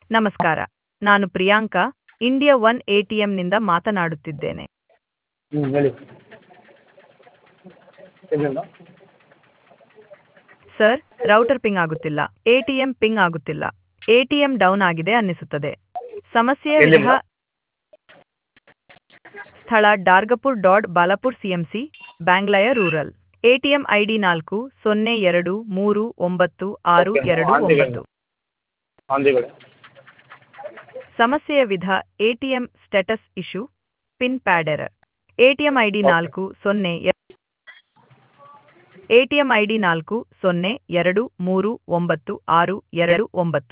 ನಮಸ್ಕಾರ ನಾನು Priyanka India one A T ಎಮ್ನಿಂದ ಮಾತನಾಡುತ್ತಿದ್ದೇನೆ ಹ್ಞೂ ಹೇಳಿ ಎಲ್ಲಿಂದ ಸರ್ ರೌಟರ್ ಪಿಂಗ್ ಆಗುತ್ತಿಲ್ಲ ಎ ಟಿ ಎಂ ಪಿಂಗ್ ಆಗುತ್ತಿಲ್ಲ ಎ ಟಿ ಎಂ ಡೌನ್ ಆಗಿದೆ ಅನ್ನಿಸುತ್ತದೆ ಸಮಸ್ಯೆಯ ವಿಧ ಎಲ್ಲಿಂದ? ಸ್ಥಳ ಡಾರ್ಗಪುರ್ ಡಾಟ್ ಬಾಲಾಪುರ್ ಸಿಎಂಸಿ ಬ್ಯಾಂಗ್ಲಯ ರೂರಲ್ ಎಟಿಎಂ ಐಡಿ ನಾಲ್ಕು ಸೊನ್ನೆ ಎರಡು ಮೂರು ಒಂಬತ್ತು ಆರು Okay, ಎರಡು on the way. ಒಂಬತ್ತು ಆನ್ ದಿ ವೇ ಸಮಸ್ಯೆಯ ವಿಧ ATM status issue pin pad error ATM ID Okay. ನಾಲ್ಕು ಸೊನ್ನೆ ಎಟಿಎಂ ಐಡಿ ನಾಲ್ಕು ಸೊನ್ನೆ ಎರಡು ಮೂರು ಒಂಬತ್ತು ಆರು ಎರಡು ಒಂಬತ್ತು